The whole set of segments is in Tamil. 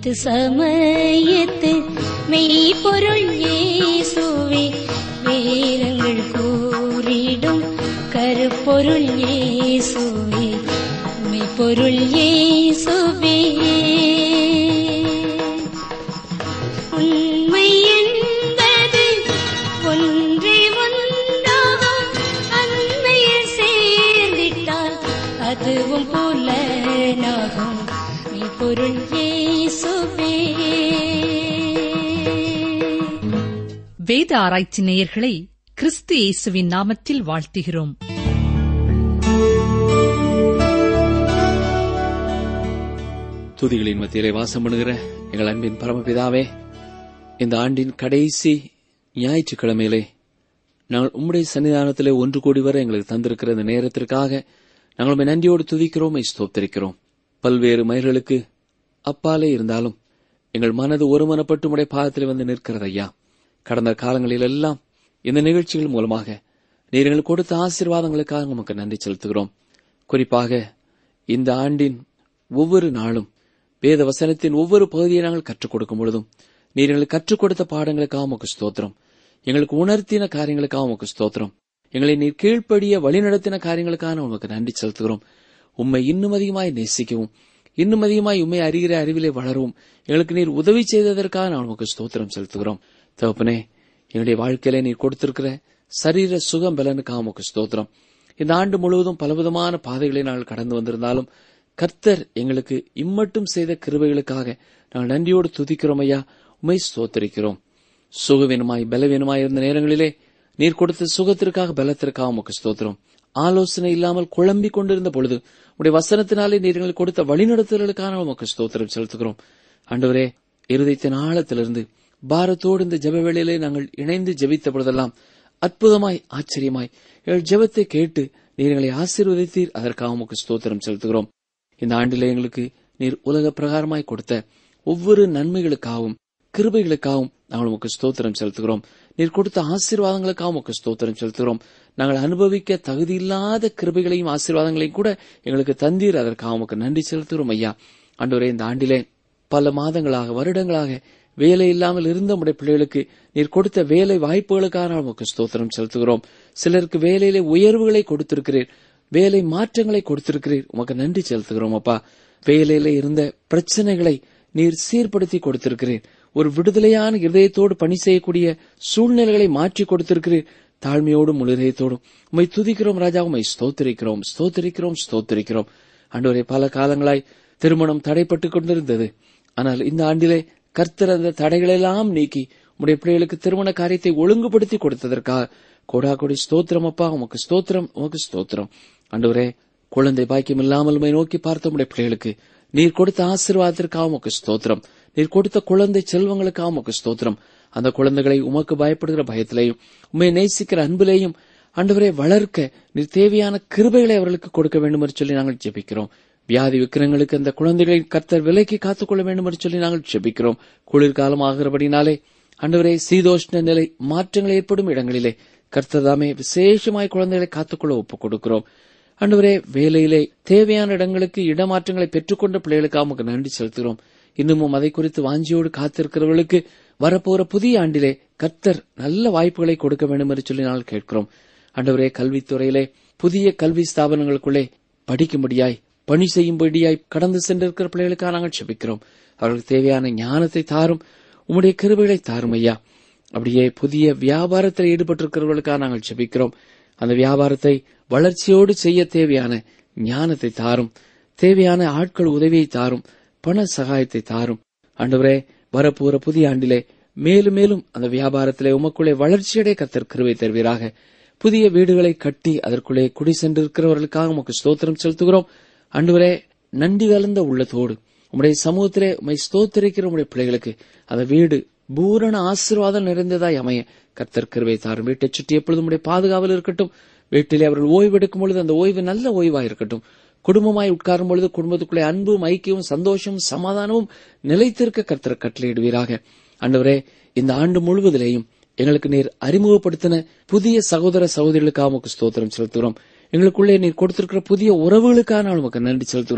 அனைத்து சமயத்து மெய்ப்பொருள் இயேசுவே வேதங்கள் கூறிடும் கருப்பொருள் இயேசுவே மெய்ப்பொருள் இயேசுவே உண்மை என்பது ஒன்றே ஒன்றாகும் அண்மையில் சேர்ந்திட்டால் அதுவும் புலனாகும் மெய்ப்பொருள் இயேசுவே வேத ஆராய்ச்சி நேயர்களை கிறிஸ்து இயேசுவின் நாமத்தில் வாழ்த்துகிறோம் துதிகளின் மத்தியிலே வாசம் பண்ணுகிற எங்கள் அன்பின் பரமபிதாவே இந்த ஆண்டின் கடைசி ஞாயிற்றுக்கிழமையிலே நாங்கள் உம்முடைய சன்னிதானத்திலே ஒன்று கோடி வரை எங்களுக்கு தந்திருக்கிற இந்த நேரத்திற்காக நாங்கள் உம்மை நன்றியோடு துதிக்கிறோம் உம்மை ஸ்தோத்திரிக்கிறோம் பல்வேறு மயிர்களுக்கு அப்பாலே இருந்தாலும் எங்கள் மனது ஒருமனப்பட்டு உடைய பாதத்தில் வந்து நிற்கிறது ஐயா கடந்த காலங்களில் எல்லாம் இந்த நிகழ்ச்சிகள் மூலமாக நீர் எங்களுக்கு கொடுத்த ஆசீர்வாதங்களுக்காக உமக்கு நன்றி செலுத்துகிறோம் குறிப்பாக இந்த ஆண்டின் ஒவ்வொரு நாளும் வேத வசனத்தின் ஒவ்வொரு பகுதியை நாங்கள் கற்றுக் கொடுக்கும் பொழுதும் நீர் எங்களுக்கு கற்றுக் கொடுத்த பாடங்களுக்காக உமக்கு ஸ்தோத்திரம் எங்களுக்கு உணர்த்தின காரியங்களுக்காக உமக்கு ஸ்தோத்திரம் எங்களை நீர் கீழ்ப்படிய வழிநடத்தின காரியங்களுக்காக உமக்கு நன்றி செலுத்துகிறோம் உம்மை இன்னும் அதிகமாய் நேசிக்கவும் இன்னும் அதிகமாய் உண்மை அறிகிற அறிவிலே வளரவும் எங்களுக்கு நீர் உதவி செய்ததற்காக நான் உமக்கு ஸ்தோத்திரம் செலுத்துகிறோம் தகப்பனே என்னுடைய வாழ்க்கையில நீர் கொடுத்திருக்கிற சரீர சுகம் பலனுக்காக உமக்கு ஸ்தோத்திரம் இந்த ஆண்டு முழுவதும் பலவிதமான பாதைகளை நாங்கள் கடந்து வந்திருந்தாலும் கர்த்தர் எங்களுக்கு இம்மட்டும் செய்த கிருபைகளுக்காக நாங்கள் நன்றியோடு துதிக்கிறோம் ஐயா உமை ஸ்தோத்தரிக்கிறோம் சுகவீனமாய் பலவீனமாய் இருந்த நேரங்களிலே நீர் கொடுத்த சுகத்திற்காக பலத்திற்காக உமக்கு ஸ்தோத்திரம் ஆலோசனை இல்லாமல் குழம்பிக் கொண்டிருந்த பொழுது உடைய வசனத்தினாலே நீர் எங்களுக்கு கொடுத்த வழிநடத்தல்களுக்கான உமக்கு ஸ்தோத்திரம் செலுத்துகிறோம் ஆண்டவரே இருதயத்தின் ஆழத்திலிருந்து பாரத்தோடு இந்த ஜெப வேளையிலே நாங்கள் இணைந்து ஜெபித்த பொழுதெல்லாம் அற்புதமாய் ஆச்சரியமாய் எங்கள் ஜெபத்தை கேட்டு நீர் எங்களை ஆசீர்வதித்தீர் அதற்காக உமக்கு ஸ்தோத்திரம் செலுத்துகிறோம் இந்த ஆண்டிலே எங்களுக்கு நீர் உலக பிரகாரமாய் கொடுத்த ஒவ்வொரு நன்மைகளுக்காகவும் கிருபைகளுக்காகவும் நாங்கள் உமக்கு ஸ்தோத்திரம் செலுத்துகிறோம் நீர் கொடுத்த ஆசீர்வாதங்களுக்காக உமக்கு ஸ்தோத்திரம் செலுத்துகிறோம் நாங்கள் அனுபவிக்க தகுதியில்லாத கிருபைகளையும் ஆசீர்வாதங்களையும் கூட எங்களுக்கு தந்தீர் அதற்காக உமக்கு நன்றி செலுத்துகிறோம் ஐயா ஆண்டவரே இந்த ஆண்டிலே பல மாதங்களாக வருடங்களாக வேலை இல்லாமல் இருந்த உடைய பிள்ளைகளுக்கு நீர் கொடுத்த வேலை வாய்ப்புகளுக்காக நான் உமக்கு ஸ்தோத்திரம் செலுத்துகிறோம் சிலருக்கு வேலையிலே உயர்வுகளை கொடுத்திருக்கிறீர் வேலை மாற்றங்களை கொடுத்திருக்கிறீர் உமக்கு நன்றி செலுத்துகிறோம் அப்பா வேலையில இருந்த பிரச்சனைகளை நீர் சீர்படுத்தி கொடுத்திருக்கிறீர் ஒரு விடுதலையான இதயத்தோடு பணி செய்யக்கூடிய சூழ்நிலைகளை மாற்றி கொடுத்திருக்கிறீர் தாழ்மையோடும் முழுதயத்தோடும் உம்மை துதிக்கிறோம் ராஜா உம்மை ஸ்தோத்திரிக்கிறோம் ஸ்தோத்திரிக்கிறோம் ஸ்தோத்திரிக்கிறோம் ஆண்டவரே பல காலங்களாய் திருமணம் தடைப்பட்டுக் கொண்டிருந்தது ஆனால் இந்த ஆண்டிலே கர்த்தர் அந்த தடைகளெல்லாம் நீக்கி உடைய பிள்ளைகளுக்கு திருமண காரியத்தை ஒழுங்குபடுத்தி கொடுத்ததற்காக கோடா கொடி ஸ்தோத்திரம் அப்பா உமக்கு ஸ்தோத்திரம் உமக்கு ஸ்தோத்திரம் ஆண்டவரே குழந்தை பாக்கியம் இல்லாமல் உம்மை நோக்கி பார்த்த உடைய பிள்ளைகளுக்கு நீர் கொடுத்த ஆசீர்வாதத்திற்காக உமக்கு ஸ்தோத்திரம் நீர் கொடுத்த குழந்தை செல்வங்களுக்காக உமக்கு ஸ்தோத்திரம் அந்த குழந்தைகளை உமக்கு பயப்படுகிற பயத்திலேயும் உம்மை நேசிக்கிற அன்பிலேயும் ஆண்டவரை வளர்க்க நீர் தேவையான கிருபைகளை அவர்களுக்கு கொடுக்க வேண்டும் என்று சொல்லி நாங்கள் ஜெபிக்கிறோம் வியாதி விக்கிரங்களுக்கு அந்த குழந்தைகளை கர்த்தர் விலைக்கு காத்துக்கொள்ள வேண்டும் என்று சொல்லி நாங்கள் ஜெபிக்கிறோம் குளிர்காலம் ஆகிறபடினாலே ஆண்டவரே சீதோஷ்ண நிலை மாற்றங்கள் ஏற்படும் இடங்களிலே கர்த்தர் தாமே விசேஷமாய் குழந்தைகளை காத்துக்கொள்ள ஒப்புக் கொடுக்கிறோம் ஆண்டவரே வேலையிலே தேவையான இடங்களுக்கு இடமாற்றங்களை பெற்றுக்கொண்ட பிள்ளைகளுக்காக உமக்கு நன்றி செலுத்துகிறோம் இன்னமும் அதை குறித்து வாஞ்சியோடு காத்திருக்கிறவர்களுக்கு வரப்போற புதிய ஆண்டிலே கர்த்தர் நல்ல வாய்ப்புகளை கொடுக்க வேண்டும் என்று சொல்லி நாங்கள் கேட்கிறோம் ஆண்டவரே கல்வித்துறையிலே புதிய கல்வி ஸ்தாபனங்களுக்குள்ளே படிக்கும்படியாய் பணி செய்யும்படியாய் கடந்து சென்றிருக்கிற பிள்ளைகளுக்காக நாங்கள் செபிக்கிறோம் அவர்களுக்கு தேவையான ஞானத்தை தாரும் உம்முடைய கிருபைகளை தாரும் ஐயா அப்படியே புதிய வியாபாரத்தில் ஈடுபட்டிருக்கிறவர்களுக்காக நாங்கள் செபிக்கிறோம் அந்த வியாபாரத்தை வளர்ச்சியோடு செய்ய தேவையான ஞானத்தை தாரும் தேவையான ஆட்கள் உதவியை தாரும் பண சகாயத்தை தாரும் ஆண்டவரே வரப்போற புதிய ஆண்டிலே மேலும் மேலும் அந்த வியாபாரத்திலே உமக்குள்ளே வளர்ச்சியடைய கத்தர் கிருவை தருவீராக புதிய வீடுகளை கட்டி அதற்குள்ளே குடி சென்றிருக்கிறவர்களுக்காக உமக்கு ஸ்தோத்திரம் செலுத்துகிறோம் ஆண்டவரே நன்றி கலந்த உள்ளத்தோடு உம்முடைய சமூகத்திலே உம்மை ஸ்தோத்திரிக்கிற உம்முடைய பிள்ளைகளுக்கு அந்த வீடு பூரண ஆசீர்வாதம் நிறைந்ததாய் அமைய கர்த்தர் கிருவை தாரும் வீட்டை சுற்றி எப்பொழுதும் உடைய பாதுகாவல் இருக்கட்டும் வீட்டிலே அவர்கள் ஓய்வு எடுக்கும் பொழுது அந்த ஓய்வு நல்ல ஓய்வாக இருக்கட்டும் குடும்பமாய் உட்காரும் பொழுது குடும்பத்துக்குள்ளே அன்பும் ஐக்கியமும் சந்தோஷமும் சமாதானமும் நிலைத்திருக்க கர்த்தர் கட்டளையிடுவீராக ஆண்டவரே இந்த ஆண்டு முழுவதிலேயும் எங்களுக்கு நீர் அறிமுகப்படுத்தின புதிய சகோதர சகோதரிகளுக்காக உமக்கு ஸ்தோத்திரம் செலுத்துகிறோம் எங்களுக்குள்ளே நீர் கொடுத்திருக்கிற புதிய உறவுகளுக்காக நான் உமக்கு நன்றி செலுத்துகிறோம்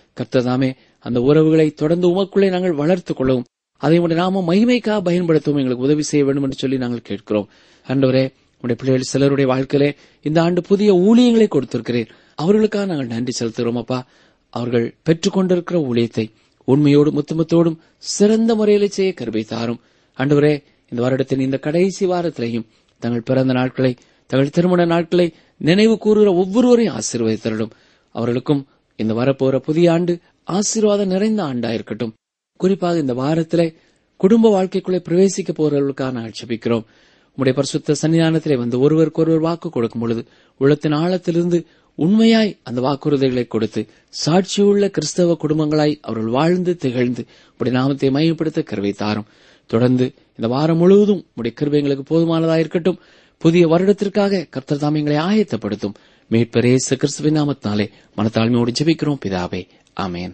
கர்த்ததாமே அந்த உறவுகளை தொடர்ந்து உமக்குள்ளே நாங்கள் வளர்த்துக் கொள்ளவும் அதை உடைய நாம மகிமைக்காக பயன்படுத்தவும் எங்களுக்கு உதவி செய்ய வேண்டும் என்று சொல்லி நாங்கள் கேட்கிறோம் ஆண்டவரே உடைய பிள்ளைகள் சிலருடைய வாழ்க்கையிலே இந்த ஆண்டு புதிய ஊழியங்களை கொடுத்திருக்கிறேன் அவர்களுக்காக நாங்கள் நன்றி செலுத்துகிறோம் அப்பா அவர்கள் பெற்றுக்கொண்டிருக்கிற ஊழியத்தை உண்மையோடும் முத்துமத்தோடும் சிறந்த முறையிலே செய்ய கருவை தாரும் ஆண்டவரே இந்த வருடத்தின் இந்த கடைசி வாரத்திலையும் தங்கள் பிறந்த நாட்களை தங்கள் திருமண நாட்களை நினைவு கூறுகிற ஒவ்வொருவரையும் ஆசீர்வதித்தரலும் அவர்களுக்கும் இந்த வரப்போற புதிய ஆண்டு ஆசீர்வாதம் நிறைந்த ஆண்டா இருக்கட்டும் குறிப்பாக இந்த வாரத்திலே குடும்ப வாழ்க்கைக்குள்ளே பிரவேசிக்க போறவர்களுக்காக நாங்கள் ஜெபிக்கிறோம் உம்முடைய பரிசுத்த சன்னிதானத்திலே வந்து ஒருவருக்கு ஒருவர் வாக்கு கொடுக்கும் பொழுது உள்ளத்தின் ஆழத்திலிருந்து உண்மையாய் அந்த வாக்குறுதிகளை கொடுத்து சாட்சியுள்ள கிறிஸ்தவ குடும்பங்களாய் அவர்கள் வாழ்ந்து திகழ்ந்து உடைய நாமத்தை மையப்படுத்த கருவை தாரும் தொடர்ந்து இந்த வாரம் முழுவதும் உடைய கிருபை எங்களுக்கு போதுமானதாயிருக்கட்டும் புதிய வருடத்திற்காக கர்த்தர் தாம் எங்களை ஆயத்தப்படுத்தும் மீட்பரேச கிறிஸ்துவின் நாமத்தினாலே மனத்தாழ்மையோடு ஜெபிக்கிறோம் பிதாவே ஆமேன்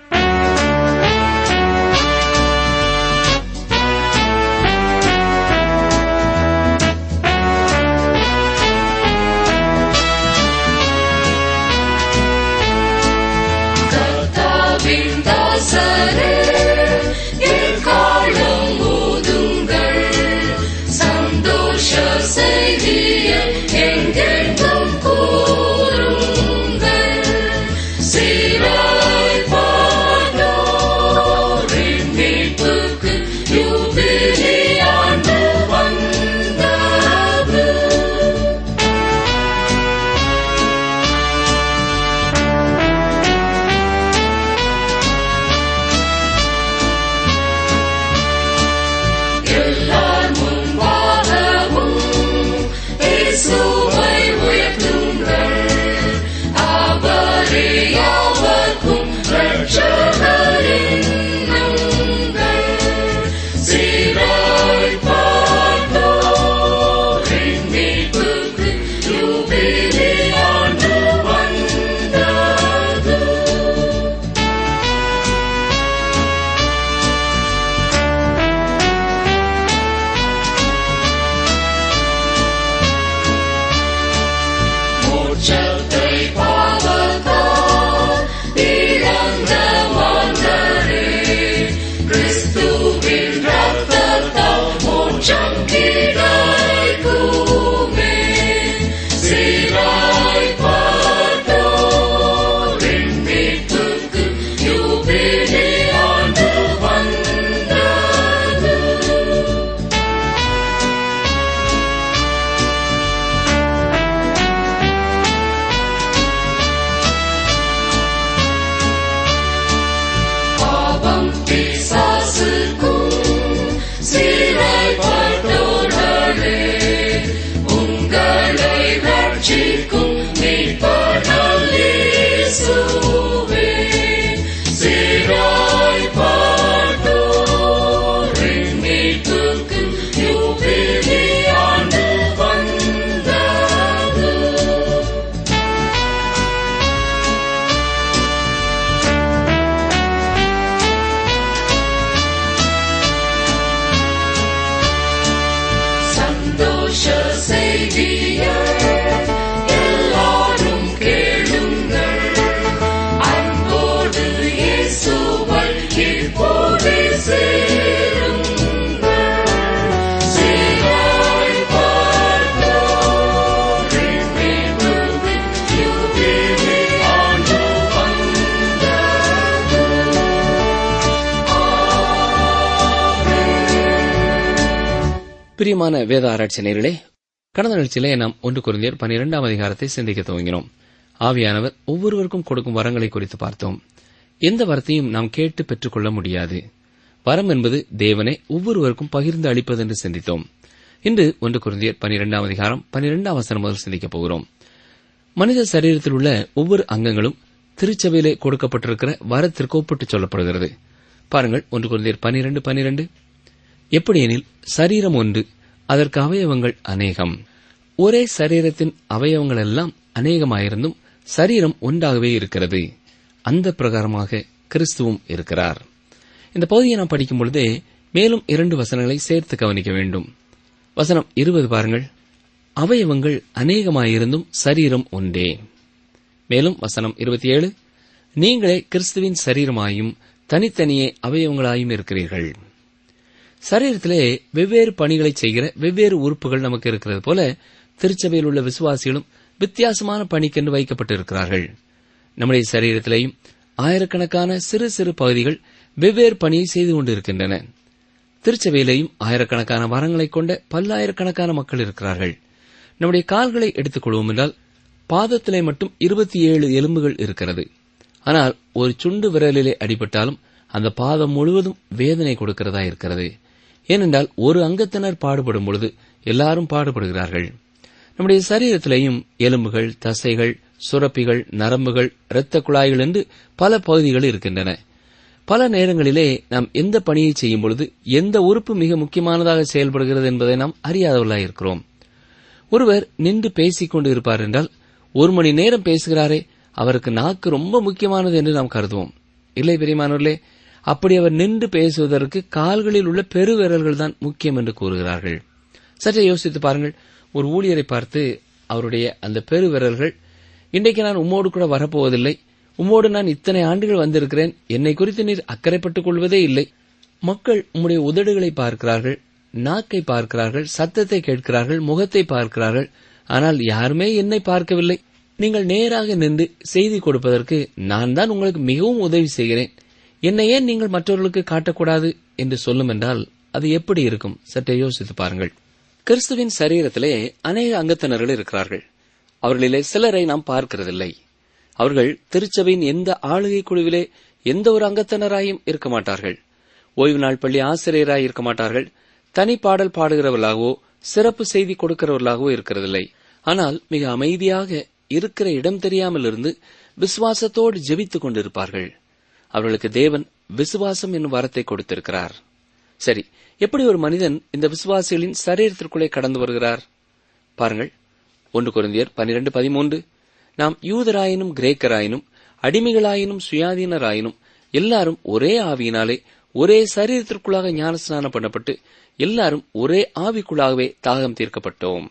பிரியமான வேத ஆராய்ச்சியர்களே கடந்த நிகழ்ச்சியிலே நாம் ஒன்று குருந்தியர் பனிரெண்டாம் அதிகாரத்தை சிந்திக்க துவங்கினோம் ஆவியானவர் ஒவ்வொருவருக்கும் கொடுக்கும் வரங்களை குறித்து பார்த்தோம் எந்த வரத்தையும் நாம் கேட்டு பெற்றுக்கொள்ள முடியாது வரம் என்பது தேவனே ஒவ்வொருவருக்கும் பகிர்ந்து அளிப்பது என்று சிந்தித்தோம் இன்று ஒன்று குருந்தியர் பனிரெண்டாம் அதிகாரம் பனிரெண்டாம் வசனம் முதல் சிந்திக்கப் போகிறோம் மனித சரீரத்தில் உள்ள ஒவ்வொரு அங்கங்களும் திருச்சபையிலே கொடுக்கப்பட்டிருக்கிற வரத்திற்கு ஒப்பிட்டு சொல்லப்படுகிறது பாருங்கள் ஒன்று குருந்தியர் பனிரெண்டு பனிரெண்டு எப்படியெனில் சரீரம் ஒன்று அதற்கு அவயவங்கள் அநேகம் ஒரே சரீரத்தின் அவயவங்கள் எல்லாம் அநேகமாயிருந்தும் சரீரம் ஒன்றாகவே இருக்கிறது அந்த பிரகாரமாக கிறிஸ்துவும் இருக்கிறார் இந்த பகுதியை நாம் படிக்கும் பொழுதே மேலும் இரண்டு வசனங்களை சேர்த்து கவனிக்க வேண்டும் வசனம் இருபது பாருங்கள் அவயவங்கள் அநேகமாயிருந்தும் சரீரம் ஒன்றே மேலும் வசனம் இருபத்தி ஏழு நீங்களே கிறிஸ்துவின் சரீரமாயும் தனித்தனியே அவயவங்களாயும் இருக்கிறீர்கள் சரீரத்திலே வெவ்வேறு பணிகளை செய்கிற வெவ்வேறு உறுப்புகள் நமக்கு இருக்கிறது போல திருச்சபையில் உள்ள விசுவாசிகளும் வித்தியாசமான பணிக்கென்று வைக்கப்பட்டிருக்கிறார்கள் நம்முடைய சரீரத்திலேயும் ஆயிரக்கணக்கான சிறு சிறு பகுதிகள் வெவ்வேறு பணியை செய்து கொண்டிருக்கின்றன திருச்சபையிலேயும் ஆயிரக்கணக்கான வரங்களைக் கொண்ட பல்லாயிரக்கணக்கான மக்கள் இருக்கிறார்கள் நம்முடைய கால்களை எடுத்துக் கொள்வோம் என்றால் பாதத்திலே மட்டும் இருபத்தி ஏழு எலும்புகள் இருக்கிறது ஆனால் ஒரு சுண்டு விரலிலே அடிபட்டாலும் அந்த பாதம் முழுவதும் வேதனை கொடுக்கிறதா இருக்கிறது ஏனென்றால் ஒரு அங்கத்தினர் பாடுபடும் பொழுது எல்லாரும் பாடுபடுகிறார்கள் நம்முடைய சரீரத்திலேயும் எலும்புகள் தசைகள் சுரப்பிகள் நரம்புகள் இரத்த குழாய்கள் என்று பல பகுதிகள் இருக்கின்றன பல நேரங்களிலே நாம் எந்த பணியை செய்யும் பொழுது எந்த உறுப்பு மிக முக்கியமானதாக செயல்படுகிறது என்பதை நாம் அறியாதவர்களாக இருக்கிறோம் ஒருவர் நின்று பேசிக் கொண்டு இருப்பார் என்றால் ஒரு மணி நேரம் பேசுகிறாரே அவருக்கு நாக்கு ரொம்ப முக்கியமானது என்று நாம் கருதுவோம் இல்லை பெரியமானவர்களே அப்படி அவர் நின்று பேசுவதற்கு கால்களில் உள்ள பெருவிரல்கள் தான் முக்கியம் என்று கூறுகிறார்கள் சற்றே யோசித்து பாருங்கள் ஒரு ஊழியரை பார்த்து அவருடைய அந்த பெருவிரல்கள் இன்றைக்கு நான் உம்மோடு கூட வரப்போவதில்லை உம்மோடு நான் இத்தனை ஆண்டுகள் வந்திருக்கிறேன் என்னை குறித்து நீர் அக்கறைப்பட்டுக் கொள்வதே இல்லை மக்கள் உம்முடைய உதடுகளை பார்க்கிறார்கள் நாக்கை பார்க்கிறார்கள் சத்தத்தை கேட்கிறார்கள் முகத்தை பார்க்கிறார்கள் ஆனால் யாருமே என்னை பார்க்கவில்லை நீங்கள் நேராக நின்று செய்தி கொடுப்பதற்கு நான் தான் உங்களுக்கு மிகவும் உதவி செய்கிறேன் என்னை ஏன் நீங்கள் மற்றவர்களுக்கு காட்டக்கூடாது என்று சொல்லும் என்றால் அது எப்படி இருக்கும் சற்றே யோசித்து பாருங்கள் கிறிஸ்துவின் சரீரத்திலே அநேக அங்கத்தினர்கள் இருக்கிறார்கள் அவர்களிலே சிலரை நாம் பார்க்கிறதில்லை அவர்கள் திருச்சபையின் எந்த ஆளுகை குழுவிலே எந்த ஒரு அங்கத்தினராயும் இருக்க மாட்டார்கள் ஓய்வு நாள் பள்ளி ஆசிரியராய் இருக்க மாட்டார்கள் தனி பாடல் பாடுகிறவர்களாகவோ சிறப்பு செய்தி கொடுக்கிறவர்களாகவோ இருக்கிறதில்லை ஆனால் மிக அமைதியாக இருக்கிற இடம் தெரியாமல் இருந்து விசுவாசத்தோடு ஜெபித்துக் கொண்டிருப்பார்கள் அவர்களுக்கு தேவன் விசுவாசம் என்னும் வரத்தை கொடுத்திருக்கிறார் சரி எப்படி ஒரு மனிதன் இந்த விசுவாசிகளின் சரீரத்திற்குள்ளே கடந்து வருகிறார் பாருங்கள் ஒன்று குருந்தியர் பனிரெண்டு பதிமூன்று நாம் யூதராயினும் கிரேக்கராயினும் அடிமைகளாயினும் சுயாதீனராயினும் எல்லாரும் ஒரே ஆவியினாலே ஒரே சரீரத்திற்குள்ளாக ஞானஸ்நானம் பண்ணப்பட்டு எல்லாரும் ஒரே ஆவிக்குள்ளாகவே தாகம் தீர்க்கப்பட்டோம்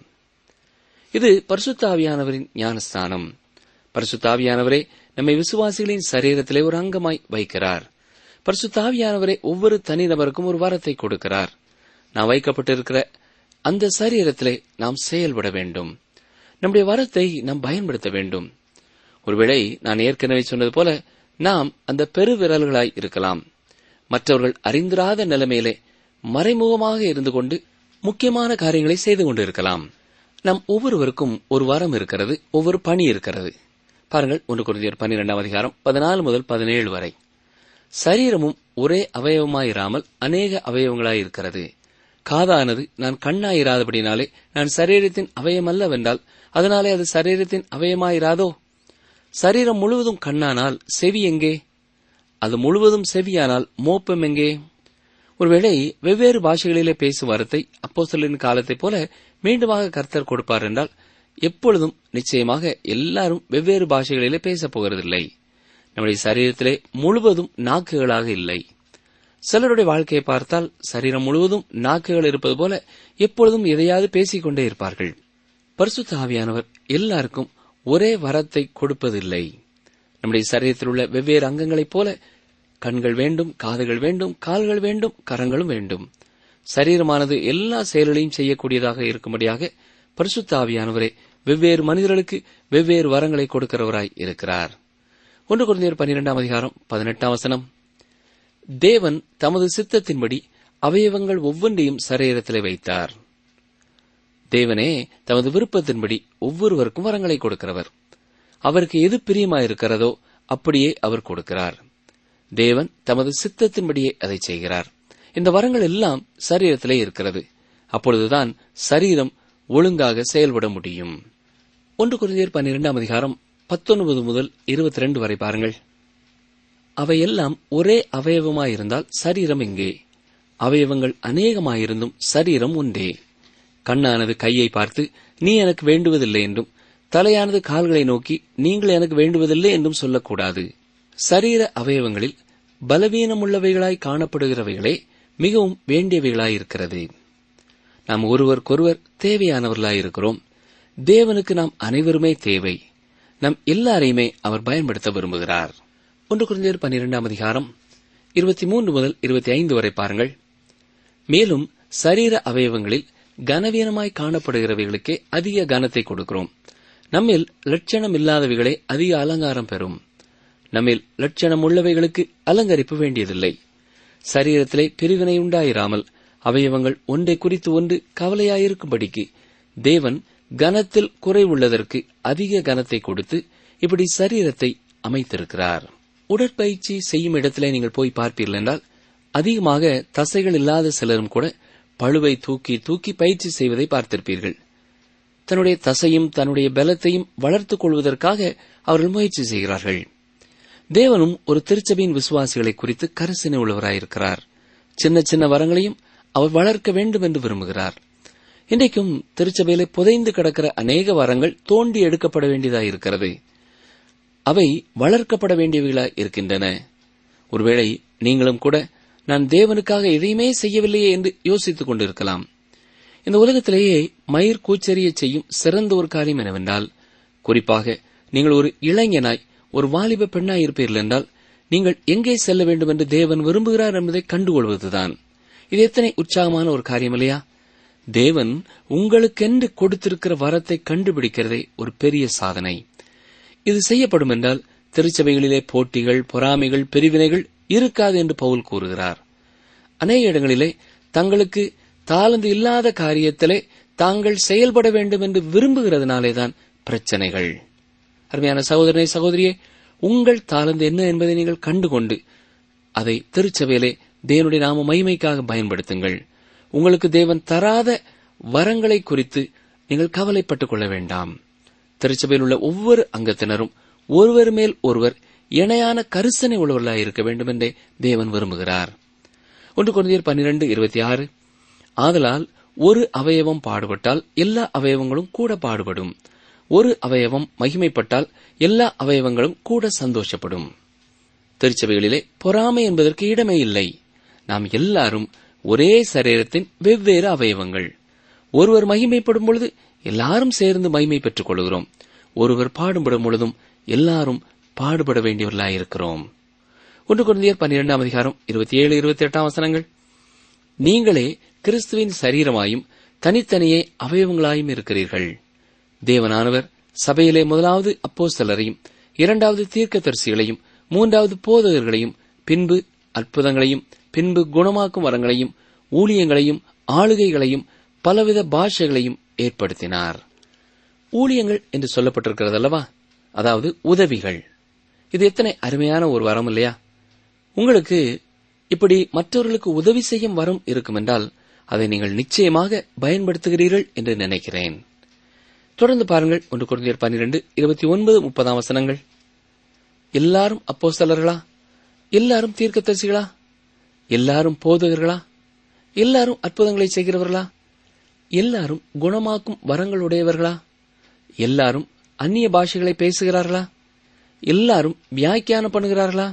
இது பரிசுத்த ஆவியானவரின் ஞானஸ்தானம் பரிசுத்த ஆவியானவரே நம்மை விசுவாசிகளின் சரீரத்திலே ஒரு அங்கமாய் வைக்கிறார் பரிசுத்த ஆவியானவரே ஒவ்வொரு தனிநபருக்கும் ஒரு வரத்தை கொடுக்கிறார் நாம் வைக்கப்பட்டிருக்கிற அந்த சரீரத்திலே நாம் செயல்பட வேண்டும் நம்முடைய வரத்தை நாம் பயன்படுத்த வேண்டும் ஒருவேளை நான் ஏற்கனவே சொன்னது போல நாம் அந்த பெருவிரல்களாய் இருக்கலாம் மற்றவர்கள் அறிந்திராத நிலைமையிலே மறைமுகமாக இருந்து கொண்டு முக்கியமான காரியங்களை செய்து கொண்டிருக்கலாம் நம் ஒவ்வொருவருக்கும் ஒரு வரம் இருக்கிறது ஒவ்வொரு பணி இருக்கிறது பாருங்கள் ஒன்று குருதியர் பன்னிரெண்டாம் அதிகாரம் பதினாலு முதல் பதினேழு வரை சரீரமும் ஒரே அவயவமாயிராமல் அநேக அவயவங்களாய் இருக்கிறது காதானது நான் கண்ணாயிராதபடினாலே நான் சரீரத்தின் அவயமல்லவென்றால் அதனாலே அது சரீரத்தின் அவயமாயிராதோ சரீரம் முழுவதும் கண்ணானால் செவி எங்கே அது முழுவதும் செவியானால் மோப்பம் எங்கே ஒருவேளை வெவ்வேறு பாஷைகளிலே பேசும் வரத்தை அப்போஸ்தலரின் காலத்தைப் போல மீண்டுமாக கர்த்தர் கொடுப்பார் என்றால் எப்பொழுதும் நிச்சயமாக எல்லாரும் வெவ்வேறு பாஷைகளிலே பேசப் போகிறதில்லை நம்முடைய சரீரத்திலே முழுவதும் நாக்குகளாக இல்லை சிலருடைய வாழ்க்கையை பார்த்தால் சரீரம் முழுவதும் நாக்குகள் இருப்பது போல எப்பொழுதும் எதையாவது பேசிக் கொண்டே இருப்பார்கள் பரிசுத்த ஆவியானவர் எல்லாருக்கும் ஒரே வரத்தை கொடுப்பதில்லை நம்முடைய சரீரத்தில் உள்ள வெவ்வேறு அங்கங்களைப் போல கண்கள் வேண்டும் காதுகள் வேண்டும் கால்கள் வேண்டும் கரங்களும் வேண்டும் சரீரமானது எல்லா செயல்களையும் செய்யக்கூடியதாக இருக்கும்படியாக பரிசுத்த ஆவியானவரே வெவ்வேறு மனிதர்களுக்கு வெவ்வேறு வரங்களை கொடுக்கிறவராய் இருக்கிறார் ஒன்று குழந்தையர் பன்னிரெண்டாம் அதிகாரம் பதினெட்டாம் வசனம் தேவன் தமது சித்தத்தின்படி அவயவங்கள் ஒவ்வொன்றையும் சரீரத்திலே வைத்தார் தேவனே தமது விருப்பத்தின்படி ஒவ்வொருவருக்கும் வரங்களை கொடுக்கிறவர் அவருக்கு எது பிரியமாயிருக்கிறதோ அப்படியே அவர் கொடுக்கிறார் தேவன் தமது சித்தத்தின்படியே அதை செய்கிறார் இந்த வரங்கள் எல்லாம் சரீரத்திலே இருக்கிறது அப்பொழுதுதான் சரீரம் ஒழுங்காக செயல்பட முடியும் ஒன்று குருதியர் பன்னிரெண்டாம் அதிகாரம் பத்தொன்பது முதல் இருபத்தி ரெண்டு வரை பாருங்கள் அவையெல்லாம் ஒரே அவயவமாயிருந்தால் சரீரம் எங்கே அவயவங்கள் அநேகமாயிருந்தும் சரீரம் ஒன்றே கண்ணானது கையை பார்த்து நீ எனக்கு வேண்டுவதில்லை என்றும் தலையானது கால்களை நோக்கி நீங்கள் எனக்கு வேண்டுவதில்லை என்றும் சொல்லக்கூடாது சரீர அவயவங்களில் பலவீனமுள்ளவைகளாய் காணப்படுகிறவைகளே மிகவும் வேண்டியவைகளாயிருக்கிறது நாம் ஒருவருக்கொருவர் தேவையானவர்களாயிருக்கிறோம் தேவனுக்கு நாம் அனைவருமே தேவை நம் எல்லாரையுமே அவர் பயன்படுத்த விரும்புகிறார் ஒன்று குருந்தியர் பன்னிரெண்டாம் அதிகாரம் இருபத்தி மூன்று முதல் இருபத்தி ஐந்து வரை பாருங்கள் மேலும் சரீர அவயவங்களில் கனவீனமாய் காணப்படுகிறவைகளுக்கே அதிக கனத்தை கொடுக்கிறோம் நம்மில் லட்சணம் இல்லாதவைகளே அதிக அலங்காரம் பெறும் நம்மில் லட்சணம் உள்ளவைகளுக்கு அலங்கரிப்பு வேண்டியதில்லை சரீரத்திலே பிரிவினை உண்டாயிராமல் அவயவங்கள் ஒன்றை குறித்து ஒன்று கவலையாயிருக்கும்படிக்கு தேவன் கனத்தில் குறைவுள்ளதற்கு அதிக கனத்தை கொடுத்து இப்படி சரீரத்தை அமைத்திருக்கிறார் உடற்பயிற்சி செய்யும் இடத்திலே நீங்கள் போய் பார்ப்பீர்கள் என்றால் அதிகமாக தசைகள் இல்லாத சிலரும் கூட பழுவை தூக்கி தூக்கி பயிற்சி செய்வதை பார்த்திருப்பீர்கள் தன்னுடைய தசையும் தன்னுடைய பலத்தையும் வளர்த்துக் கொள்வதற்காக அவர்கள் முயற்சி செய்கிறார்கள் தேவனும் ஒரு திருச்சபையின் விசுவாசிகளை குறித்து கரிசனை உள்ளவராயிருக்கிறார் சின்ன சின்ன வரங்களையும் அவர் வளர்க்க வேண்டும் என்று விரும்புகிறார் இன்றைக்கும் திருச்சபையிலே புதைந்து கிடக்கிற அநேக வரங்கள் தோண்டி எடுக்கப்பட வேண்டியதாயிருக்கிறது அவை வளர்க்கப்பட வேண்டியவைகளாய் இருக்கின்றன ஒருவேளை நீங்களும் கூட நான் தேவனுக்காக எதையுமே செய்யவில்லையே என்று யோசித்துக் கொண்டிருக்கலாம் இந்த உலகத்திலேயே மயிர் கூச்சரிய செய்யும் சிறந்த ஒரு காரியம் என்னவென்றால் குறிப்பாக நீங்கள் ஒரு இளைஞனாய் ஒரு வாலிப பெண்ணாய் இருப்பீர்கள் என்றால் நீங்கள் எங்கே செல்ல வேண்டும் என்று தேவன் விரும்புகிறார் என்பதை கண்டுகொள்வதுதான் இது எத்தனை உற்சாகமான ஒரு காரியம் இல்லையா தேவன் உங்களுக்கென்று கொடுத்திருக்கிற வரத்தை கண்டுபிடிக்கிறதே ஒரு பெரிய சாதனை இது செய்யப்படும் என்றால் திருச்சபைகளிலே போட்டிகள் பொறாமைகள் பிரிவினைகள் இருக்காது என்று பவுல் கூறுகிறார் அநேக இடங்களிலே தங்களுக்கு தாளந்து இல்லாத காரியத்திலே தாங்கள் செயல்பட வேண்டும் என்று விரும்புகிறதுனாலேதான் பிரச்சனைகள் அருமையான சகோதரனை சகோதரியே உங்கள் தாளந்து என்ன என்பதை நீங்கள் கண்டுகொண்டு அதை திருச்சபையிலே தேவனுடைய நாம மகிமைக்காக பயன்படுத்துங்கள் உங்களுக்கு தேவன் தராத வரங்களை குறித்து நீங்கள் கவலைப்பட்டுக் கொள்ள வேண்டாம் திருச்சபையில் உள்ள ஒவ்வொரு அங்கத்தினரும் ஒருவர் மேல் ஒருவர் இணையான கரிசனை உள்ளவர்களாக இருக்க வேண்டும் என்றே தேவன் விரும்புகிறார் ஒன்று குழந்தையர் பன்னிரண்டு இருபத்தி ஆறு ஆதலால் ஒரு அவயவம் பாடுபட்டால் எல்லா அவயவங்களும் கூட பாடுபடும் ஒரு அவயவம் மகிமைப்பட்டால் எல்லா அவயவங்களும் கூட சந்தோஷப்படும் திருச்சபைகளிலே பொறாமை என்பதற்கு இடமே இல்லை நாம் எல்லாரும் ஒரே சரீரத்தின் வெவ்வேறு அவயவங்கள் ஒருவர் மகிமைப்படும் பொழுது எல்லாரும் சேர்ந்து மகிமை பெற்றுக் கொள்கிறோம் ஒருவர் பாடுபடும் பொழுதும் எல்லாரும் பாடுபட வேண்டியவர்களாயிருக்கிறோம் ஒன்று குழந்தையர் பன்னிரெண்டாம் அதிகாரம் இருபத்தி ஏழு இருபத்தி எட்டாம் வசனங்கள் நீங்களே கிறிஸ்துவின் சரீரமாயும் தனித்தனியே அவயவங்களாயும் இருக்கிறீர்கள் தேவனானவர் சபையிலே முதலாவது அப்போஸ்தலரையும் இரண்டாவது தீர்க்கதரிசிகளையும் மூன்றாவது போதகர்களையும் பின்பு அற்புதங்களையும் பின்பு குணமாக்கும் வரங்களையும் ஊழியங்களையும் ஆளுகைகளையும் பலவித பாஷைகளையும் ஏற்படுத்தினார் ஊழியங்கள் என்று சொல்லப்பட்டிருக்கிறது அல்லவா அதாவது உதவிகள் இது எத்தனை அருமையான ஒரு வரம் இல்லையா உங்களுக்கு இப்படி மற்றவர்களுக்கு உதவி செய்யும் வரம் இருக்குமென்றால் அதை நீங்கள் நிச்சயமாக பயன்படுத்துகிறீர்கள் என்று நினைக்கிறேன் தொடர்ந்து பாருங்கள் ஒன்று குழந்தையர் பன்னிரண்டு இருபத்தி ஒன்பது முப்பதாம் வசனங்கள் எல்லாரும் அப்போஸ்தலர்களா எல்லாரும் தீர்க்கதரிசிகளா எல்லாரும் போதகர்களா எல்லாரும் அற்புதங்களை செய்கிறவர்களா எல்லாரும் குணமாக்கும் வரங்களுடையவர்களா எல்லாரும் அந்நிய பாஷைகளை பேசுகிறார்களா எல்லாரும் வியாக்கியானம் பண்ணுகிறார்களா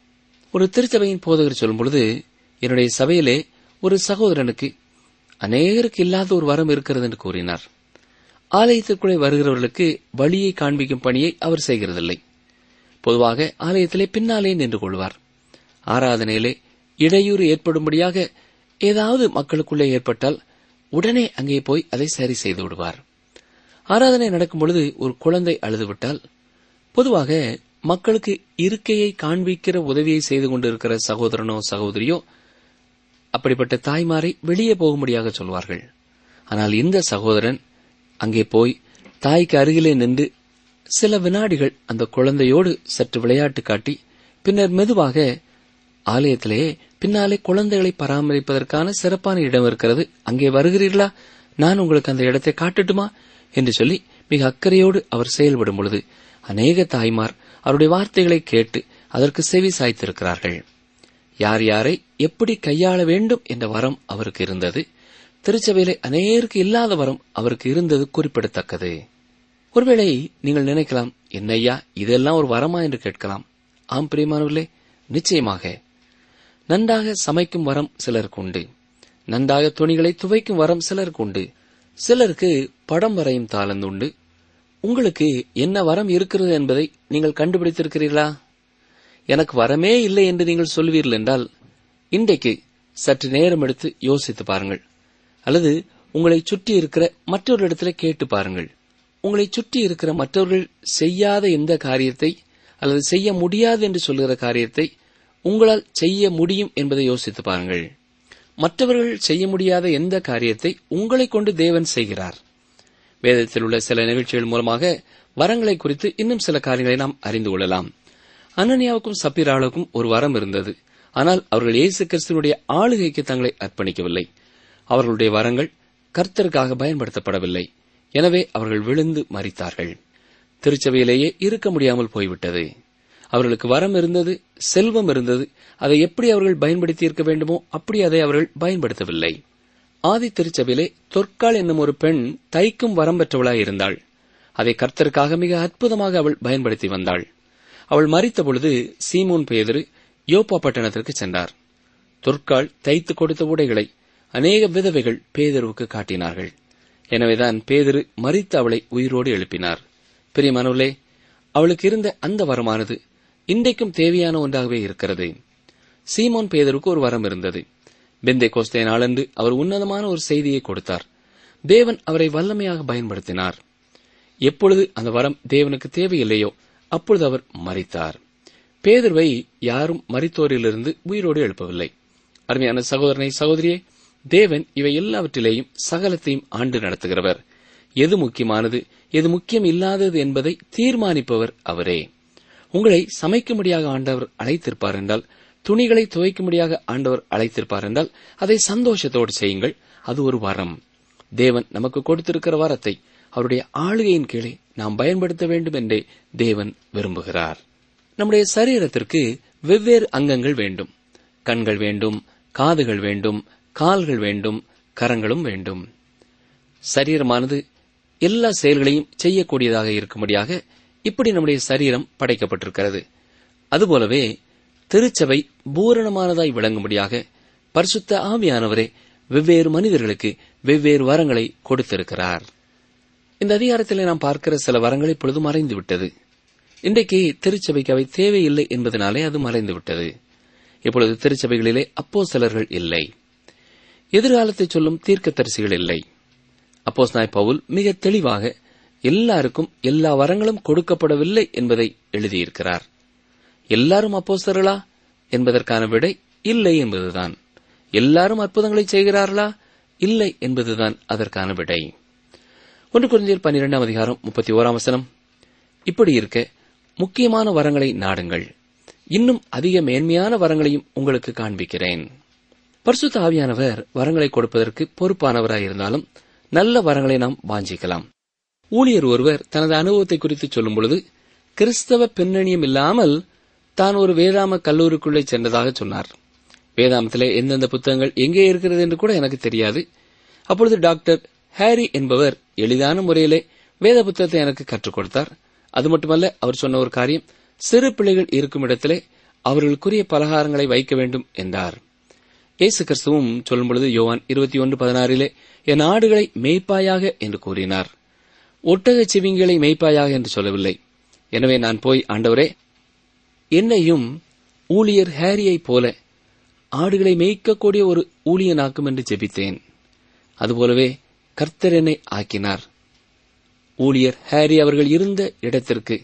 ஒரு திருச்சபையின் போதகர் சொல்லும் பொழுது என்னுடைய சபையிலே ஒரு சகோதரனுக்கு அநேகருக்கு இல்லாத ஒரு வரம் இருக்கிறது என்று கூறினார் ஆலயத்திற்குள்ளே வருகிறவர்களுக்கு வழியை காண்பிக்கும் பணியை அவர் செய்கிறதில்லை பொதுவாக ஆலயத்திலே பின்னாலே நின்று கொள்வார் ஆராதனையிலே இடையூறு ஏற்படும்படியாக ஏதாவது மக்களுக்குள்ளே ஏற்பட்டால் உடனே அங்கே போய் அதை சரி செய்து விடுவார் ஆராதனை நடக்கும் பொழுது ஒரு குழந்தை அழுதுவிட்டால் பொதுவாக மக்களுக்கு இருக்கையை காண்பிக்கிற உதவியை செய்து கொண்டிருக்கிற சகோதரனோ சகோதரியோ அப்படிப்பட்ட தாய்மாரை வெளியே போகும்படியாக சொல்வார்கள் ஆனால் இந்த சகோதரன் அங்கே போய் தாய்க்கு அருகிலே நின்று சில வினாடிகள் அந்த குழந்தையோடு சற்று விளையாட்டு காட்டி பின்னர் மெதுவாக ஆலயத்திலே பின்னாலே குழந்தைகளை பராமரிப்பதற்கான சிறப்பான இடம் இருக்கிறது அங்கே வருகிறீர்களா நான் உங்களுக்கு அந்த இடத்தை காட்டட்டுமா என்று சொல்லி மிக அக்கறையோடு அவர் செயல்படும் பொழுது அநேக தாய்மார் அவருடைய வார்த்தைகளை கேட்டு அதற்கு செவி சாய்த்திருக்கிறார்கள் யார் யாரை எப்படி கையாள வேண்டும் என்ற வரம் அவருக்கு இருந்தது திருச்சபையிலே அநேருக்கு இல்லாத வரம் அவருக்கு இருந்தது குறிப்பிடத்தக்கது ஒருவேளை நீங்கள் நினைக்கலாம் என்னையா இதெல்லாம் ஒரு வரமா என்று கேட்கலாம் ஆம் பிரியமானவர்களே நிச்சயமாக நன்றாக சமைக்கும் வரம் சிலருக்கு உண்டு நன்றாக துணிகளை துவைக்கும் வரம் சிலருக்கு உண்டு சிலருக்கு படம் வரையும் தாளந்து உண்டு உங்களுக்கு என்ன வரம் இருக்கிறது என்பதை நீங்கள் கண்டுபிடித்திருக்கிறீர்களா எனக்கு வரமே இல்லை என்று நீங்கள் சொல்வீர்கள் என்றால் இன்றைக்கு சற்று நேரம் எடுத்து யோசித்து பாருங்கள் அல்லது உங்களை சுற்றி இருக்கிற மற்றொரு இடத்துல கேட்டு பாருங்கள் உங்களை சுற்றி இருக்கிற மற்றவர்கள் செய்யாத எந்த காரியத்தை அல்லது செய்ய முடியாது என்று சொல்கிற காரியத்தை உங்களால் செய்ய முடியும் என்பதை யோசித்து பாருங்கள் மற்றவர்கள் செய்ய முடியாத எந்த காரியத்தை உங்களை கொண்டு தேவன் செய்கிறார் வேதத்தில் உள்ள சில நிகழ்ச்சிகள் மூலமாக வரங்களை குறித்து இன்னும் சில காரியங்களை நாம் அறிந்து கொள்ளலாம் அனனியாவுக்கும் சப்பிராளுக்கும் ஒரு வரம் இருந்தது ஆனால் அவர்கள் இயேசு கிறிஸ்துவனுடைய ஆளுகைக்கு தங்களை அர்ப்பணிக்கவில்லை அவர்களுடைய வரங்கள் கர்த்தருக்காக பயன்படுத்தப்படவில்லை எனவே அவர்கள் விழுந்து மறித்தார்கள் திருச்சபையிலேயே இருக்க முடியாமல் போய்விட்டது அவர்களுக்கு வரம் இருந்தது செல்வம் இருந்தது அதை எப்படி அவர்கள் பயன்படுத்தி இருக்க வேண்டுமோ அப்படி அதை அவர்கள் பயன்படுத்தவில்லை ஆதி திருச்சபையிலே தொற்கால் என்னும் ஒரு பெண் தைக்கும் வரம் பெற்றவளாய் இருந்தாள் அதை கர்த்தருக்காக மிக அற்புதமாக அவள் பயன்படுத்தி வந்தாள் அவள் மறித்த பொழுது சீமோன் பேதரு யோப்பா பட்டணத்திற்கு சென்றார் தொற்கால் தைத்து கொடுத்த உடைகளை அநேக விதவைகள் பேதருவுக்கு காட்டினார்கள் எனவேதான் பேதரு மறித்து அவளை உயிரோடு எழுப்பினார் பிரியமானவர்களே அவளுக்கு இருந்த அந்த வரமானது இன்றைக்கும் தேவையான ஒன்றாகவே இருக்கிறது சீமோன் பேதருக்கு ஒரு வரம் இருந்தது பெந்தே கோஸ்தே நாளன்று அவர் உன்னதமான ஒரு செய்தியை கொடுத்தார் தேவன் அவரை வல்லமையாக பயன்படுத்தினார் எப்பொழுது அந்த வரம் தேவனுக்கு தேவையில்லையோ அப்பொழுது அவர் மறித்தார் பேதர்வை யாரும் மரித்தோரிலிருந்து உயிரோடு எழுப்பவில்லை அருமையான சகோதரனை சகோதரியே தேவன் இவை எல்லாவற்றிலேயும் சகலத்தையும் ஆண்டு நடத்துகிறவர் எது முக்கியமானது எது முக்கியம் இல்லாதது என்பதை தீர்மானிப்பவர் அவரே உங்களை சமைக்கும்படியாக ஆண்டவர் அழைத்திருப்பார் என்றால் துணிகளை துவைக்கும்படியாக ஆண்டவர் அழைத்திருப்பார் என்றால் அதை சந்தோஷத்தோடு செய்யுங்கள் அது ஒரு வரம் தேவன் நமக்கு கொடுத்திருக்கிற வரத்தை அவருடைய ஆளுகையின் கீழே நாம் பயன்படுத்த வேண்டும் என்றே தேவன் விரும்புகிறார் நம்முடைய சரீரத்திற்கு வெவ்வேறு அங்கங்கள் வேண்டும் கண்கள் வேண்டும் காதுகள் வேண்டும் கால்கள் வேண்டும் கரங்களும் வேண்டும் சரீரமானது எல்லா செயல்களையும் செய்யக்கூடியதாக இருக்கும்படியாக இப்படி நம்முடைய சரீரம் படைக்கப்பட்டிருக்கிறது அதுபோலவே திருச்சபை பூரணமானதாய் விளங்கும்படியாக பரிசுத்த ஆவியானவரே வெவ்வேறு மனிதர்களுக்கு வெவ்வேறு வரங்களை கொடுத்திருக்கிறார் இந்த அதிகாரத்தில் நாம் பார்க்கிற சில வரங்கள் இப்பொழுது மறைந்து விட்டது இன்றைக்கு திருச்சபைக்கு அவை தேவையில்லை என்பதனாலே அது மறைந்து விட்டது இப்பொழுது திருச்சபைகளிலே அப்போ சிலர்கள் இல்லை எதிர்காலத்தை சொல்லும் தீர்க்கதரிசிகள் இல்லை அப்போஸ் நாய் பவுல் மிக தெளிவாக எல்லாருக்கும் எல்லா வரங்களும் கொடுக்கப்படவில்லை என்பதை எழுதியிருக்கிறார் எல்லாரும் அப்போஸ்தர்களா என்பதற்கான விடை இல்லை என்பதுதான் எல்லாரும் அற்புதங்களை செய்கிறார்களா இல்லை என்பதுதான் அதற்கான விடை ஒன்று குழந்தையர் பன்னிரெண்டாம் அதிகாரம் முப்பத்தி ஓராம் வசனம் இப்படி இருக்க முக்கியமான வரங்களை நாடுங்கள் இன்னும் அதிக மேன்மையான வரங்களையும் உங்களுக்கு காண்பிக்கிறேன் பரிசுத்த ஆவியானவர் வரங்களை கொடுப்பதற்கு பொறுப்பானவராயிருந்தாலும் நல்ல வரங்களை நாம் வாஞ்சிக்கலாம் ஊழியர் ஒருவர் தனது அனுபவத்தை குறித்து சொல்லும் பொழுது கிறிஸ்தவ பின்னணியும் இல்லாமல் தான் ஒரு வேதாம கல்லூரிக்குள்ளே சென்றதாக சொன்னார் வேதாமத்திலே எந்தெந்த புத்தகங்கள் எங்கே இருக்கிறது என்று கூட எனக்கு தெரியாது அப்பொழுது டாக்டர் ஹாரி என்பவர் எளிதான முறையிலே வேத புத்தகத்தை எனக்கு கற்றுக் கொடுத்தார் அது மட்டுமல்ல அவர் சொன்ன ஒரு காரியம் சிறு பிள்ளைகள் இருக்கும் இடத்திலே அவர்களுக்குரிய பலகாரங்களை வைக்க வேண்டும் என்றார் இயேசு கிறிஸ்துவும் சொல்லும் பொழுது யோவான் இருபத்தி ஒன்று பதினாறிலே என் ஆடுகளை மேய்ப்பாயாக என்று கூறினார் ஒட்டகச் சிவிங்களை மேய்ப்பாயாக என்று சொல்லவில்லை எனவே நான் போய் ஆண்டவரே என்னையும் ஊழியர் ஹேரியைப் போல ஆடுகளை மேய்க்கக்கூடிய ஒரு ஊழியனாக்கும் என்று ஜெபித்தேன் அதுபோலவே கர்த்தர் என்னை ஆக்கினார் ஊழியர் ஹேரி அவர்கள் இருந்த இடத்திற்கு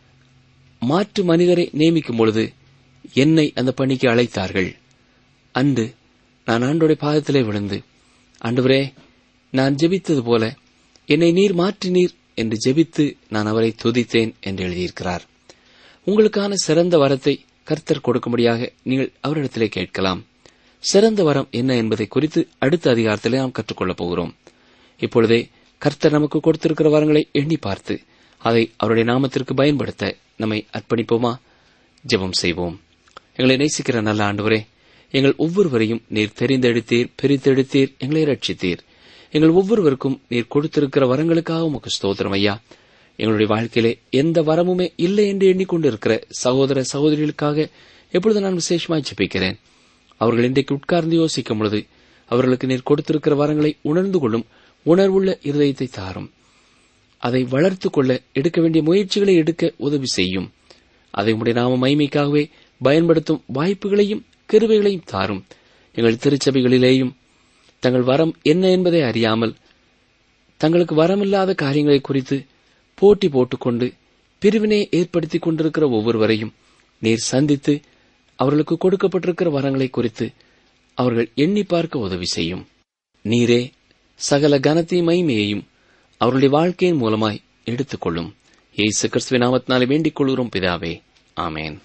மாற்று மனிதரை நியமிக்கும் பொழுது என்னை அந்த பணிக்கு அழைத்தார்கள் அன்று நான் ஆண்டோடைய பாதத்திலே விழுந்து ஆண்டவரே நான் ஜெபித்தது போல என்னை நீர் மாற்றினீர் என்று ஜெபித்து நான் அவரை துதித்தேன் என்று எழுதியிருக்கிறார் உங்களுக்கான சிறந்த வரத்தை கர்த்தர் கொடுக்கும்படியாக நீங்கள் அவரிடத்திலே கேட்கலாம் சிறந்த வரம் என்ன என்பதை குறித்து அடுத்த அதிகாரத்திலே நாம் கற்றுக்கொள்ளப் போகிறோம் இப்பொழுதே கர்த்தர் நமக்கு கொடுத்திருக்கிற வரங்களை எண்ணி பார்த்து அதை அவருடைய நாமத்திற்கு பயன்படுத்த நம்மை அர்ப்பணிப்போமா ஜெபம் செய்வோம் எங்களை நேசிக்கிற நல்ல ஆண்டவரே எங்கள் ஒவ்வொருவரையும் நீர் தெரிந்தெடுத்தீர் பிரித்தெடுத்தீர் எங்களை ரட்சித்தீர் எங்கள் ஒவ்வொருவருக்கும் நீர் கொடுத்திருக்கிற வரங்களுக்காக உமக்கு ஸ்தோத்திரம் ஐயா எங்களுடைய வாழ்க்கையிலே எந்த வரமுமே இல்லை என்று எண்ணிக்கொண்டிருக்கிற சகோதர சகோதரிகளுக்காக எப்பொழுது நான் விசேஷமாய் ஜெபிக்கிறேன் அவர்கள் இன்றைக்கு உட்கார்ந்து யோசிக்கும் பொழுது அவர்களுக்கு நீர் கொடுத்திருக்கிற வரங்களை உணர்ந்து கொள்ளும் உணர்வுள்ள இருதயத்தை தாரும் அதை வளர்த்துக் கொள்ள எடுக்க வேண்டிய முயற்சிகளை எடுக்க உதவி செய்யும் அதை உடைய நாம மைமைக்காகவே பயன்படுத்தும் வாய்ப்புகளையும் கிருவைகளையும் தாரும் எங்கள் திருச்சபைகளிலேயும் தங்கள் வரம் என்ன என்பதை அறியாமல் தங்களுக்கு வரமில்லாத காரியங்களை குறித்து போட்டி போட்டுக்கொண்டு பிரிவினை ஏற்படுத்திக் கொண்டிருக்கிற ஒவ்வொருவரையும் நீர் சந்தித்து அவர்களுக்கு கொடுக்கப்பட்டிருக்கிற வரங்களை குறித்து அவர்கள் எண்ணி பார்க்க உதவி செய்யும் நீரே சகல கனத்தையும் மைமையையும் அவருடைய வாழ்க்கையின் மூலமாய் எடுத்துக்கொள்ளும் இயேசு கிறிஸ்துவின் நாமத்தினாலே வேண்டிக் கொள்கிறோம் பிதாவே ஆமேன்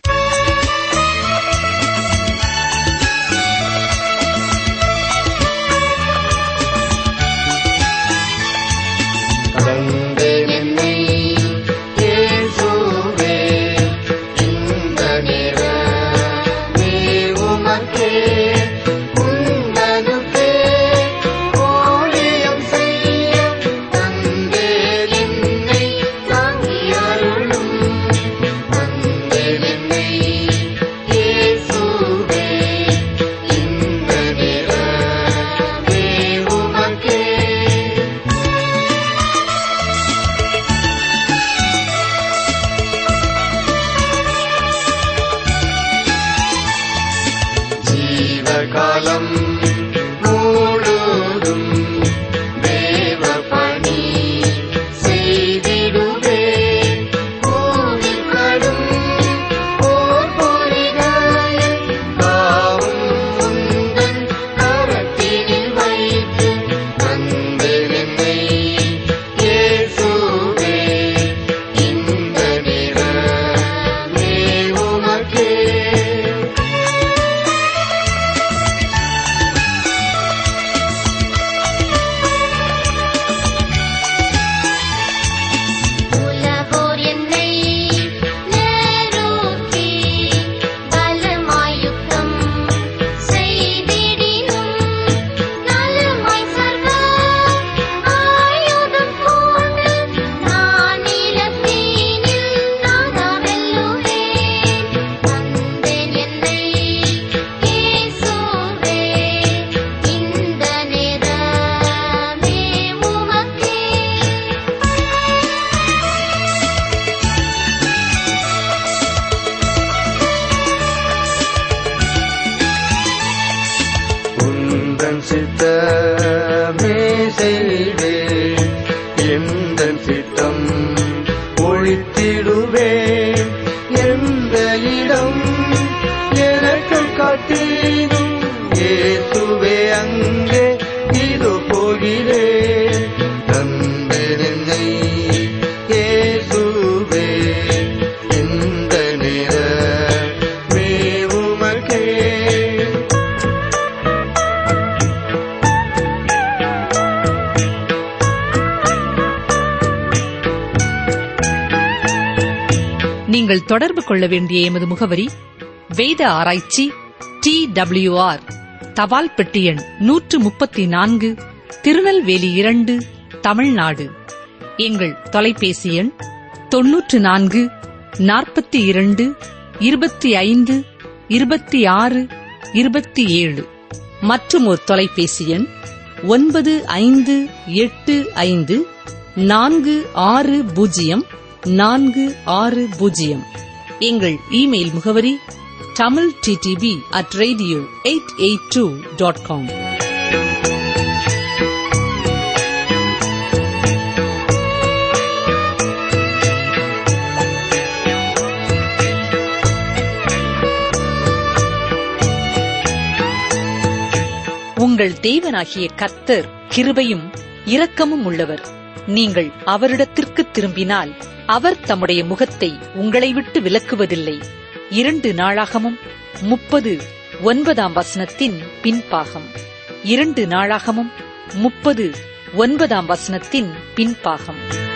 கண்டேன் என்னை இயேசுவே இந்த நிறமே உமக்கே உந்தனுக்கே ஊழியம் செய்ய தந்தேன் என்னை தாங்கி அருளும் தந்தேன் என்னை இயேசுவே இந்த நிறமே உமக்கே ஜீவகாலம் முழுதும் தேவ பணி செய்திடுவே கோவில்களும் போர் புரிகையில் தாவும் உந்தன் கரத்தினில் வைத்து தந்தேன் என்னை இயேசுவே இந்த நிறமே உமக்கே உலகோர் என்னை நேரோக்கி பலமாயுத்தம் செய்திடினும் நலமாய் சர்வ ஆயுதம் கொண்டு நான் இலத்தீனில் நாதவெல்லுவேன் தந்தேன் என்னை இயேசுவே இந்த நிறமே உமக்கே உந்தன் சித்தமே செய்வே எந்த சித்தம் ஒழித்திடுவே எந்த இடம் எனக்கு காட்டினும் ஏசுவே அங்கே இது போகிறே தந்தென்னை இயேசுவே இந்த நிற மேவுமக்கே நீங்கள் தொடர்பு கொள்ள வேண்டிய எமது முகவரி வேத ஆராய்ச்சி டி ஆர் தபால் பெட்டி எண் நூற்று முப்பத்தி நான்கு திருநெல்வேலி இரண்டு தமிழ்நாடு எங்கள் தொலைபேசி எண் தொன்னூற்று நான்கு நாற்பத்தி இரண்டு இருபத்தி ஐந்து இருபத்தி ஆறு இருபத்தி ஏழு மற்றும் ஒரு தொலைபேசி எண் ஒன்பது ஐந்து எட்டு ஐந்து நான்கு ஆறு பூஜ்ஜியம் நான்கு ஆறு பூஜ்ஜியம் எங்கள் இமெயில் முகவரி Tamil DTP at radio eight eight two dot com உங்கள் தேவனாகிய கர்த்தர் கிருபையும் இரக்கமும் உள்ளவர் நீங்கள் அவரிடத்திற்கு திரும்பினால் அவர் தம்முடைய முகத்தை உங்களை விட்டு விலக்குவதில்லை இரண்டு நாளாகமும் முப்பது ஒன்பதாம் வசனத்தின் பின்பாகம் இரண்டு நாளாகமும் முப்பது ஒன்பதாம் வசனத்தின் பின்பாகம்